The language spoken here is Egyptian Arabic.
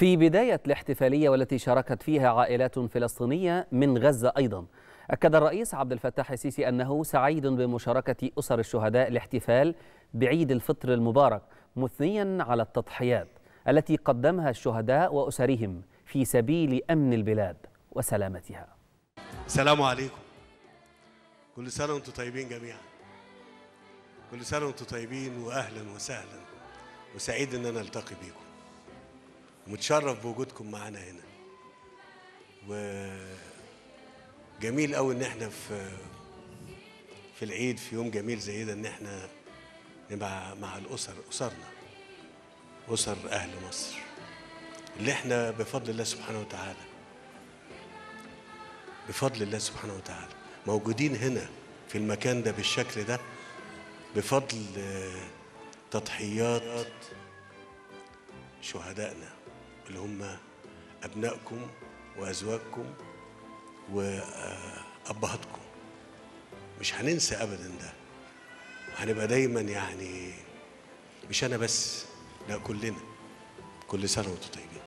في بداية الاحتفالية والتي شاركت فيها عائلات فلسطينية من غزة أيضا أكد الرئيس عبد الفتاح السيسي أنه سعيد بمشاركة أسر الشهداء الاحتفال بعيد الفطر المبارك مثنيا على التضحيات التي قدمها الشهداء وأسرهم في سبيل أمن البلاد وسلامتها السلام عليكم كل سنة وانتم طيبين جميعا كل سنة وانتم طيبين وأهلا وسهلا وسعيد إن أنا ألتقي بيكم ومتشرف بوجودكم معانا هنا وجميل قوي إن احنا في في العيد في يوم جميل زي ده إن احنا نبقى مع الأسر أسرنا أسر أهل مصر اللي احنا بفضل الله سبحانه وتعالى بفضل الله سبحانه وتعالى موجودين هنا في المكان ده بالشكل ده بفضل آه، تضحيات شهدائنا اللي هم أبنائكم وأزواجكم وأبهاتكم مش هننسى أبدا ده وهنبقى دايما يعني مش أنا بس لا كلنا كل سنة وأنتم طيبين